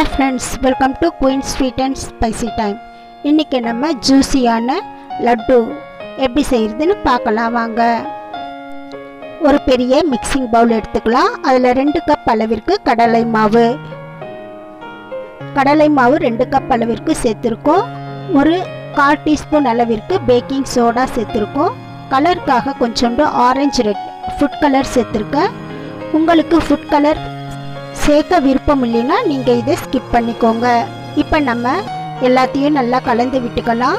hi friends welcome to queen sweet and spicy time இன்றைக்கி நம்ம ஜூஸியான லட்டு எப்படி செய்கிறதுன்னு பார்க்கலாம் வாங்க ஒரு பெரிய மிக்சிங் பவுல் எடுத்துக்கலாம் அதில் ரெண்டு கப் அளவிற்கு கடலை மாவு கடலை மாவு ரெண்டு கப் அளவிற்கு சேர்த்துருக்கோம் ஒரு கால் டீஸ்பூன் அளவிற்கு பேக்கிங் சோடா சேர்த்துருக்கோம் கலருக்காக கொஞ்சோண்டு ஆரஞ்சு ரெட் ஃபுட் கலர் சேர்த்துருக்கேன் உங்களுக்கு ஃபுட் கலர் சேர்க்க விருப்பம் இல்லைன்னா நீங்கள் இதை ஸ்கிப் பண்ணிக்கோங்க இப்போ நம்ம எல்லாத்தையும் நல்லா கலந்து விட்டுக்கலாம்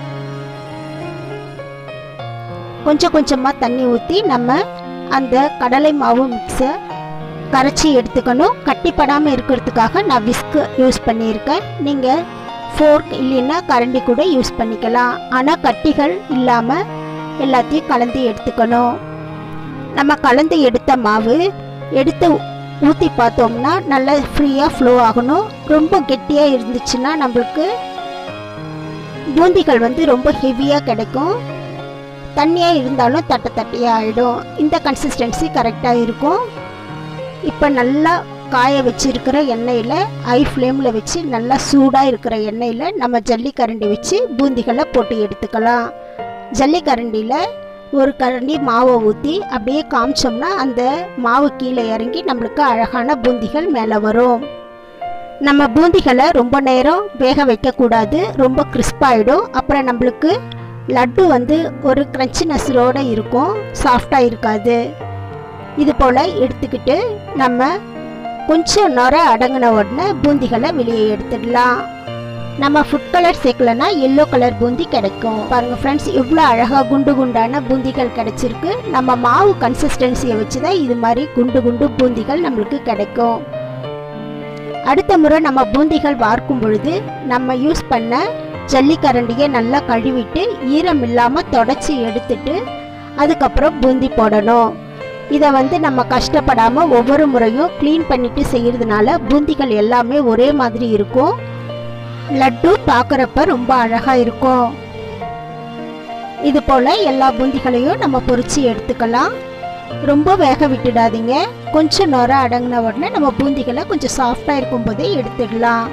கொஞ்சம் கொஞ்சமாக தண்ணி ஊற்றி நம்ம அந்த கடலை மாவு மிக்ஸை கரைச்சி எடுத்துக்கணும் கட்டிப்படாமல் இருக்கிறதுக்காக நான் விஸ்க்கு யூஸ் பண்ணியிருக்கேன் நீங்கள் ஃபோர்க் இல்லைன்னா கரண்டி கூட யூஸ் பண்ணிக்கலாம் ஆனால் கட்டிகள் இல்லாமல் எல்லாத்தையும் கலந்து எடுத்துக்கணும் நம்ம கலந்து எடுத்த மாவு எடுத்து ஊற்றி பார்த்தோம்னா நல்லா ஃப்ரீயாக ஃப்ளோ ஆகணும் ரொம்ப கெட்டியாக இருந்துச்சுன்னா நம்மளுக்கு பூந்திகள் வந்து ரொம்ப ஹெவியாக கிடைக்கும் தண்ணியாக இருந்தாலும் தட்டை தட்டியாக ஆகிடும் இந்த கன்சிஸ்டன்சி கரெக்டாக இருக்கும் இப்போ நல்லா காய வச்சிருக்கிற எண்ணெயில் ஐ ஃப்ளேமில் வச்சு நல்லா சூடாக இருக்கிற எண்ணெயில் நம்ம ஜல்லிக்கரண்டி வச்சு பூந்திகளை போட்டு எடுத்துக்கலாம் ஜல்லிக்கரண்டியில் ஒரு கரண்டி மாவை ஊற்றி அப்படியே காமிச்சோம்னா அந்த மாவு கீழே இறங்கி நம்மளுக்கு அழகான பூந்திகள் மேலே வரும் நம்ம பூந்திகளை ரொம்ப நேரம் வேக வைக்கக்கூடாது ரொம்ப கிறிஸ்பாயிடும் அப்புறம் நம்மளுக்கு லட்டு வந்து ஒரு கிரன்ச்சினஸரோடு இருக்கும் சாஃப்டாக இருக்காது இது போல் எடுத்துக்கிட்டு நம்ம கொஞ்சம் நொர அடங்கின உடனே பூந்திகளை வெளியே எடுத்துடலாம் நம்ம ஃபுட் கலர் சேர்க்கலனா எல்லோ கலர் பூந்தி கிடைக்கும் பாருங்க ஃப்ரெண்ட்ஸ் இவ்வளோ அழகாக குண்டு குண்டான பூந்திகள் கிடைச்சிருக்கு நம்ம மாவு கன்சிஸ்டன்சியை வச்சு தான் இது மாதிரி குண்டு குண்டு பூந்திகள் நம்மளுக்கு கிடைக்கும் அடுத்த முறை நம்ம பூந்திகள் வார்க்கும் பொழுது நம்ம யூஸ் பண்ண ஜல்லிக்கரண்டியை நல்லா கழுவிட்டு ஈரம் இல்லாமல் தொடச்சி எடுத்துட்டு அதுக்கப்புறம் பூந்தி போடணும் இதை வந்து நம்ம கஷ்டப்படாமல் ஒவ்வொரு முறையும் க்ளீன் பண்ணிட்டு செய்யறதுனால பூந்திகள் எல்லாமே ஒரே மாதிரி இருக்கும் லட்டு பார்க்குறப்ப ரொம்ப அழகாக இருக்கும் இது போல் எல்லா பூந்திகளையும் நம்ம பொரிச்சு எடுத்துக்கலாம் ரொம்ப வேக விட்டுடாதீங்க கொஞ்சம் நொர அடங்கின உடனே நம்ம பூந்திகளை கொஞ்சம் சாஃப்டாக இருக்கும் போதே எடுத்துடலாம்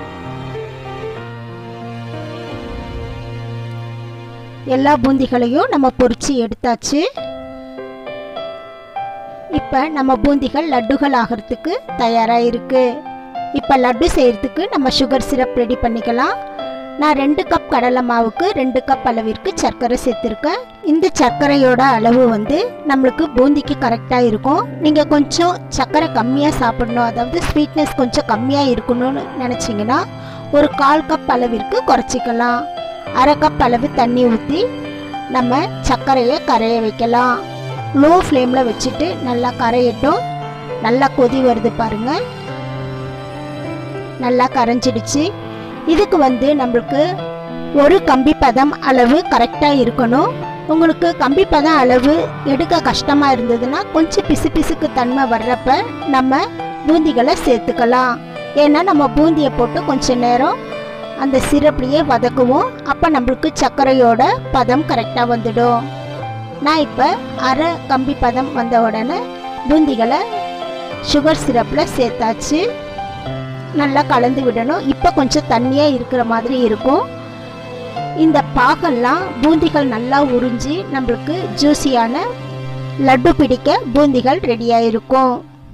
எல்லா பூந்திகளையும் நம்ம பொரிச்சு எடுத்தாச்சு இப்போ நம்ம பூந்திகள் லட்டுகள் ஆகிறதுக்கு தயாராக இருக்குது இப்போ லட்டு செய்கிறதுக்கு நம்ம சுகர் சிரப் ரெடி பண்ணிக்கலாம் நான் ரெண்டு கப் கடலை மாவுக்கு ரெண்டு கப் அளவிற்கு சர்க்கரை சேர்த்துருக்கேன் இந்த சர்க்கரையோட அளவு வந்து நம்மளுக்கு பூந்திக்கு கரெக்டாக இருக்கும் நீங்கள் கொஞ்சம் சர்க்கரை கம்மியாக சாப்பிடணும் அதாவது ஸ்வீட்னஸ் கொஞ்சம் கம்மியாக இருக்கணும்னு நினச்சிங்கன்னா ஒரு கால் கப் அளவிற்கு குறைச்சிக்கலாம் அரை கப் அளவு தண்ணி ஊற்றி நம்ம சர்க்கரையை கரைய வைக்கலாம் லோ ஃப்ளேமில் வச்சுட்டு நல்லா கரையட்டும் நல்லா கொதி வருது பாருங்கள் நல்லா கரைஞ்சிடுச்சு இதுக்கு வந்து நம்மளுக்கு ஒரு கம்பி பதம் அளவு கரெக்டாக இருக்கணும் உங்களுக்கு கம்பி பதம் அளவு எடுக்க கஷ்டமாக இருந்ததுன்னா கொஞ்சம் பிசு பிசுக்கு தன்மை வர்றப்ப நம்ம பூந்திகளை சேர்த்துக்கலாம் ஏன்னா நம்ம பூந்தியை போட்டு கொஞ்ச நேரம் அந்த சிரப்லேயே வதக்குவோம் அப்போ நம்மளுக்கு சர்க்கரையோட பதம் கரெக்டாக வந்துடும் நான் இப்போ அரை கம்பி பதம் வந்த உடனே பூந்திகளை சுகர் சிரப்பில் சேர்த்தாச்சு நல்லா கலந்து விடணும் இப்போ கொஞ்சம் தண்ணியாக இருக்கிற மாதிரி இருக்கும் இந்த பாகெல்லாம் பூந்திகள் நல்லா உறிஞ்சி நம்மளுக்கு ஜூஸியான லட்டு பிடிக்க பூந்திகள் ரெடியாக இருக்கும்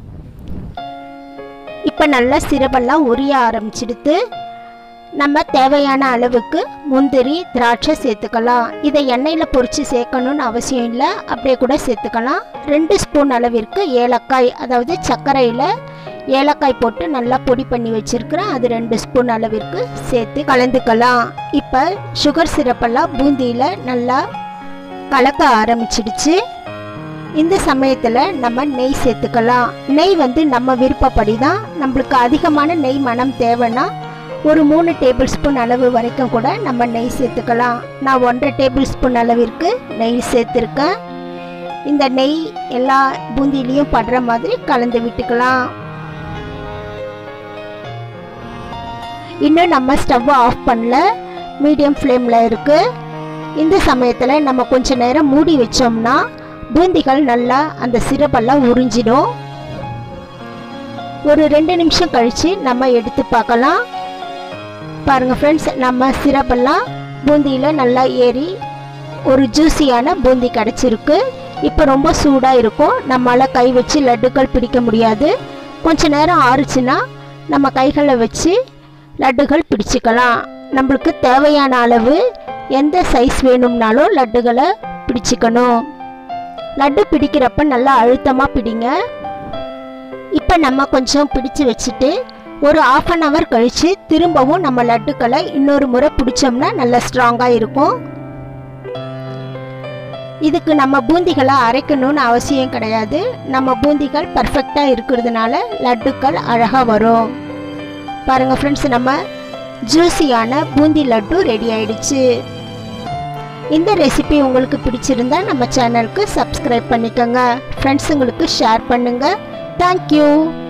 இப்போ நல்லா சிரப்பெல்லாம் உரிய ஆரம்பிச்சிடுத்து நம்ம தேவையான அளவுக்கு முந்திரி திராட்சை சேர்த்துக்கலாம் இதை எண்ணெயில் பொரித்து சேர்க்கணும்னு அவசியம் இல்லை அப்படியே கூட சேர்த்துக்கலாம் ரெண்டு ஸ்பூன் அளவிற்கு ஏலக்காய் அதாவது சர்க்கரையில் ஏலக்காய் போட்டு நல்லா பொடி பண்ணி வச்சுருக்கிறேன் அது ரெண்டு ஸ்பூன் அளவிற்கு சேர்த்து கலந்துக்கலாம் இப்போ சுகர் சிரப்பெல்லாம் பூந்தியில் நல்லா கலக்க ஆரம்பிச்சிடுச்சு இந்த சமயத்தில் நம்ம நெய் சேர்த்துக்கலாம் நெய் வந்து நம்ம விருப்பப்படி தான் நம்மளுக்கு அதிகமான நெய் மனம் தேவைன்னா ஒரு மூணு டேபிள் ஸ்பூன் அளவு வரைக்கும் கூட நம்ம நெய் சேர்த்துக்கலாம் நான் ஒன்றரை டேபிள் ஸ்பூன் அளவிற்கு நெய் சேர்த்துருக்கேன் இந்த நெய் எல்லா பூந்திலையும் படுற மாதிரி கலந்து விட்டுக்கலாம் இன்னும் நம்ம ஸ்டவ்வை ஆஃப் பண்ணல மீடியம் ஃப்ளேமில் இருக்குது இந்த சமயத்தில் நம்ம கொஞ்ச நேரம் மூடி வச்சோம்னா பூந்திகள் நல்லா அந்த சிரப்பெல்லாம் உறிஞ்சிடும் ஒரு ரெண்டு நிமிஷம் கழித்து நம்ம எடுத்து பார்க்கலாம் பாருங்கள் ஃப்ரெண்ட்ஸ் நம்ம சிரப்பெல்லாம் பூந்தியில் நல்லா ஏறி ஒரு ஜூஸியான பூந்தி கிடச்சிருக்கு இப்போ ரொம்ப சூடாக இருக்கும் நம்மளால் கை வச்சு லட்டுக்கள் பிடிக்க முடியாது கொஞ்ச நேரம் ஆறுச்சுன்னா நம்ம கைகளை வச்சு லட்டுகள் பிடிச்சிக்கலாம் நம்மளுக்கு தேவையான அளவு எந்த சைஸ் வேணும்னாலும் லட்டுகளை பிடிச்சிக்கணும் லட்டு பிடிக்கிறப்ப நல்லா அழுத்தமாக பிடிங்க இப்போ நம்ம கொஞ்சம் பிடிச்சு வச்சுட்டு ஒரு ஆஃப் அன் ஹவர் கழித்து திரும்பவும் நம்ம லட்டுக்களை இன்னொரு முறை பிடிச்சோம்னா நல்லா ஸ்ட்ராங்காக இருக்கும் இதுக்கு நம்ம பூந்திகளை அரைக்கணும்னு அவசியம் கிடையாது நம்ம பூந்திகள் பர்ஃபெக்டாக இருக்கிறதுனால லட்டுக்கள் அழகாக வரும் பாருங்கள் ஃப்ரெண்ட்ஸ் நம்ம ஜூஸியான பூந்தி லட்டு ரெடி ஆயிடுச்சு இந்த ரெசிபி உங்களுக்கு பிடிச்சிருந்தா நம்ம சேனலுக்கு சப்ஸ்கிரைப் பண்ணிக்கோங்க ஃப்ரெண்ட்ஸுங்களுக்கு ஷேர் பண்ணுங்கள் தேங்க்யூ